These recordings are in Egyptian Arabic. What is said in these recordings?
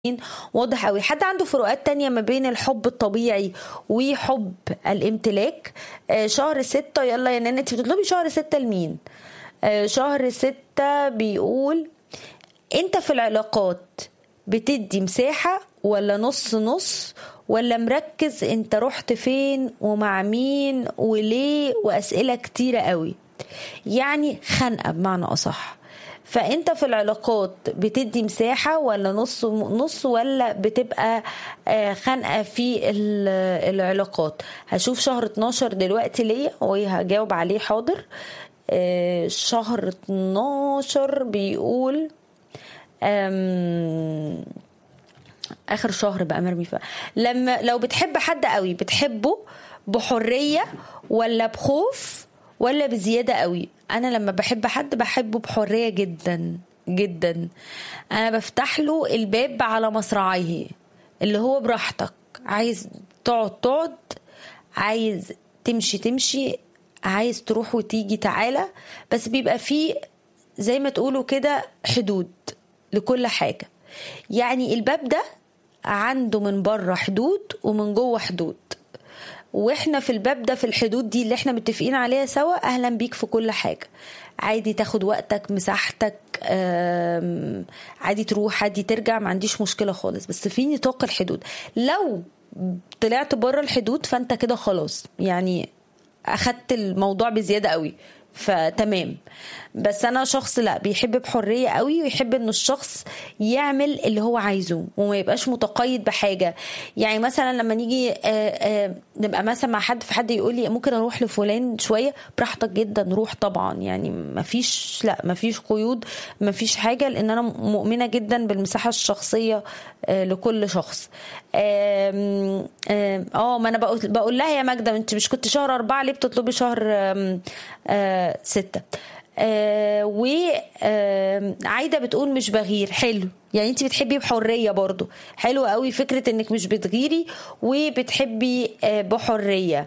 واضح قوي حد عنده فروقات تانية ما بين الحب الطبيعي وحب الامتلاك آه، شهر ستة يلا يا نانا انت بتطلبي شهر ستة لمين آه، شهر ستة بيقول انت في العلاقات بتدي مساحة ولا نص نص ولا مركز انت رحت فين ومع مين وليه واسئلة كتيرة قوي يعني خنقة بمعنى اصح فانت في العلاقات بتدي مساحة ولا نص نص ولا بتبقى آه، خانقة في ال- العلاقات هشوف شهر 12 دلوقتي ليا وهجاوب عليه حاضر آه، شهر 12 بيقول أم، اخر شهر بقى مرمي فيها لما لو بتحب حد قوي بتحبه بحريه ولا بخوف ولا بزياده قوي انا لما بحب حد بحبه بحريه جدا جدا انا بفتح له الباب على مصراعيه اللي هو براحتك عايز تقعد تقعد عايز تمشي تمشي عايز تروح وتيجي تعالى بس بيبقى فيه زي ما تقولوا كده حدود لكل حاجة يعني الباب ده عنده من بره حدود ومن جوه حدود واحنا في الباب ده في الحدود دي اللي احنا متفقين عليها سوا اهلا بيك في كل حاجة عادي تاخد وقتك مساحتك آم، عادي تروح عادي ترجع ما عنديش مشكلة خالص بس في نطاق الحدود لو طلعت بره الحدود فانت كده خلاص يعني اخدت الموضوع بزياده قوي فتمام بس انا شخص لا بيحب بحريه قوي ويحب ان الشخص يعمل اللي هو عايزه وما يبقاش متقيد بحاجه يعني مثلا لما نيجي آه، آه، نبقى مثلا مع حد في حد يقول لي ممكن اروح لفلان شويه براحتك جدا روح طبعا يعني ما فيش لا ما فيش قيود ما فيش حاجه لان انا مؤمنه جدا بالمساحه الشخصيه آه، لكل شخص آم، آم، اه ما انا بقول بقول لها يا ماجده انت مش كنت شهر أربعة ليه بتطلبي شهر آم، آه، ستة آه وعايده بتقول مش بغير حلو يعني انت بتحبي بحريه برضو حلو قوي فكره انك مش بتغيري وبتحبي آه بحريه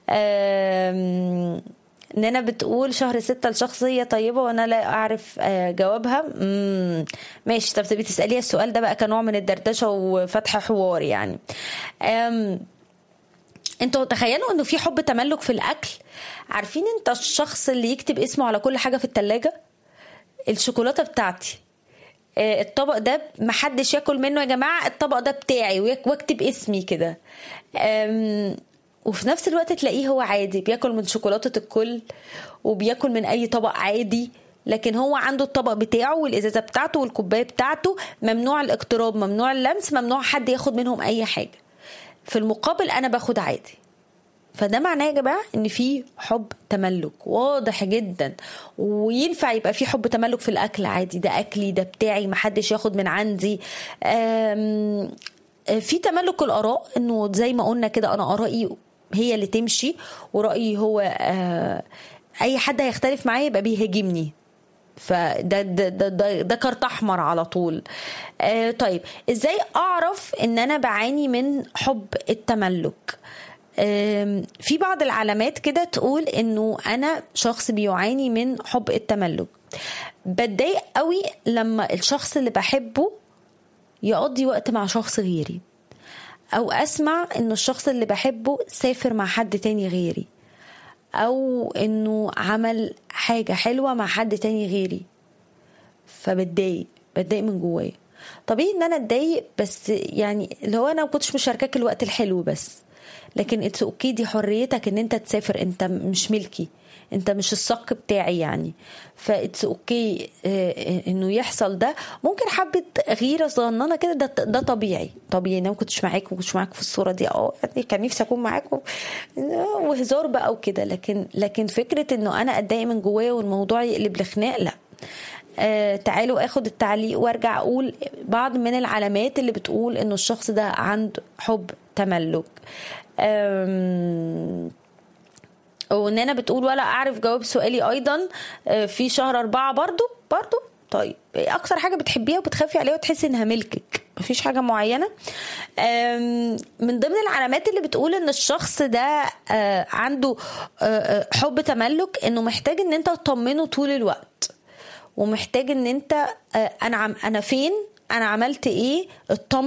آم، نانا بتقول شهر ستة لشخصية طيبة وأنا لا أعرف آه، جوابها مم. ماشي طب تبي تسأليها السؤال ده بقى كنوع من الدردشة وفتح حوار يعني أم انتوا تخيلوا انه في حب تملك في الاكل عارفين انت الشخص اللي يكتب اسمه على كل حاجه في التلاجة الشوكولاته بتاعتي آه، الطبق ده محدش ياكل منه يا جماعه الطبق ده بتاعي ويك- واكتب اسمي كده آم، وفي نفس الوقت تلاقيه هو عادي بياكل من شوكولاته الكل وبياكل من اي طبق عادي لكن هو عنده الطبق بتاعه والازازه بتاعته والكوبايه بتاعته ممنوع الاقتراب ممنوع اللمس ممنوع حد ياخد منهم اي حاجه في المقابل انا باخد عادي فده معناه يا جماعه ان في حب تملك واضح جدا وينفع يبقى في حب تملك في الاكل عادي ده اكلي ده بتاعي محدش ياخد من عندي أم، في تملك الاراء انه زي ما قلنا كده انا ارائي هي اللي تمشي ورايي هو آه، اي حد هيختلف معايا يبقى بيهاجمني فده ده ده ده, ده كارت احمر على طول آه طيب ازاي اعرف ان انا بعاني من حب التملك آم، في بعض العلامات كده تقول انه انا شخص بيعاني من حب التملك بتضايق قوي لما الشخص اللي بحبه يقضي وقت مع شخص غيري او اسمع ان الشخص اللي بحبه سافر مع حد تاني غيري او انه عمل حاجه حلوه مع حد تاني غيري فبتضايق بتضايق من جوايا طبيعي ان انا اتضايق بس يعني اللي هو انا ما كنتش مشاركاك الوقت الحلو بس لكن اتس اوكي دي حريتك ان انت تسافر انت مش ملكي انت مش الصك بتاعي يعني فاتس اوكي انه يحصل ده ممكن حبه غيره صغننه كده ده ده طبيعي طبيعي انا ما كنتش معاك ما كنتش معاك في الصوره دي اه يعني كان نفسي اكون معاك و- وهزار بقى وكده لكن لكن فكره انه انا اتضايق من جوايا والموضوع يقلب لخناق لا آه تعالوا اخد التعليق وارجع اقول بعض من العلامات اللي بتقول انه الشخص ده عنده حب تملك آم، ونانا بتقول ولا اعرف جواب سؤالي ايضا آه، في شهر أربعة برضو برضو طيب إيه اكتر حاجه بتحبيها وبتخافي عليها وتحسي انها ملكك مفيش حاجه معينه آم، من ضمن العلامات اللي بتقول ان الشخص ده آه، عنده آه، آه، حب تملك انه محتاج ان انت تطمنه طول الوقت ومحتاج ان انت آه، انا عم انا فين انا عملت ايه اطمن